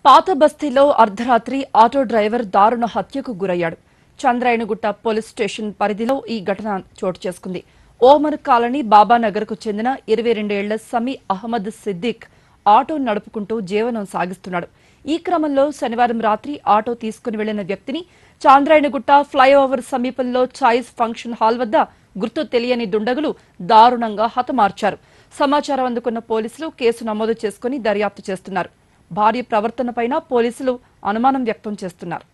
పాత బస్తీలో అర్ధరాత్రి ఆటో డ్రైవర్ దారుణ హత్యకు గురయ్యాడు చంద్రాయణగుట్ట పోలీస్ స్టేషన్ పరిధిలో ఈ ఘటన చోటు చేసుకుంది ఓమర్ కాలనీ బాబానగర్కు చెందిన ఇరవై రెండేళ్ల సమీ అహ్మద్ సిద్దిక్ ఆటో నడుపుకుంటూ జీవనం సాగిస్తున్నాడు ఈ క్రమంలో శనివారం రాత్రి ఆటో తీసుకుని వెళ్లిన వ్యక్తిని చాంద్రాయణగుట్ట ఫ్లైఓవర్ సమీపంలో చాయిస్ ఫంక్షన్ హాల్ వద్ద గుర్తు తెలియని దుండగులు దారుణంగా హతమార్చారు సమాచారం అందుకున్న పోలీసులు కేసు నమోదు చేసుకుని దర్యాప్తు చేస్తున్నారు భార్య ప్రవర్తనపైన పోలీసులు అనుమానం వ్యక్తం చేస్తున్నారు